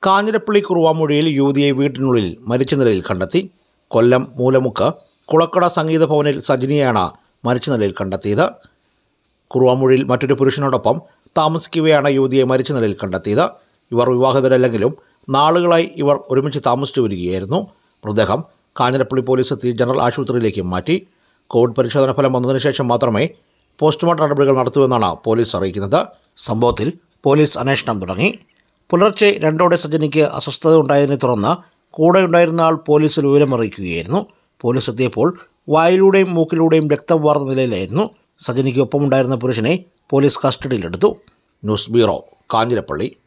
കാഞ്ഞിരപ്പള്ളി കുറുവാമൊഴിയിൽ യുവതിയെ വീട്ടിനുള്ളിൽ മരിച്ച നിലയിൽ കണ്ടെത്തി കൊല്ലം മൂലമുക്ക് കുളക്കട സംഗീത ഭവനിൽ സജിനിയാണ് മരിച്ച നിലയിൽ കണ്ടെത്തിയത് കുറുവാമൊഴിയിൽ മറ്റൊരു പുരുഷനോടൊപ്പം താമസിക്കവെയാണ് യുവതിയെ മരിച്ച നിലയിൽ കണ്ടെത്തിയത് ഇവർ വിവാഹിതരല്ലെങ്കിലും നാളുകളായി ഇവർ ഒരുമിച്ച് താമസിച്ചു വരികയായിരുന്നു മൃതദേഹം കാഞ്ഞിരപ്പള്ളി പോലീസ് എത്തി ജനറൽ ആശുപത്രിയിലേക്ക് മാറ്റി കോവിഡ് പരിശോധന ഫലം വന്നതിന് ശേഷം മാത്രമേ പോസ്റ്റ്മോർട്ടം നടപടികൾ നടത്തുമെന്നാണ് പോലീസ് അറിയിക്കുന്നത് സംഭവത്തിൽ പോലീസ് അന്വേഷണം തുടങ്ങി പുലർച്ചെ രണ്ടോടെ സജ്ജനിക്ക് അസ്വസ്ഥത ഉണ്ടായതിനെ തുടർന്ന് കൂടെ ഉണ്ടായിരുന്ന ആൾ പോലീസിൽ വിവരമറിയിക്കുകയായിരുന്നു പോലീസ് എത്തിയപ്പോൾ വായിലൂടെയും മൂക്കിലൂടെയും രക്തം വാർന്ന നിലയിലായിരുന്നു സജ്ജനിക്ക് ഒപ്പമുണ്ടായിരുന്ന പുരുഷനെ പോലീസ് കസ്റ്റഡിയിലെടുത്തു ന്യൂസ് ബ്യൂറോ കാഞ്ഞിരപ്പള്ളി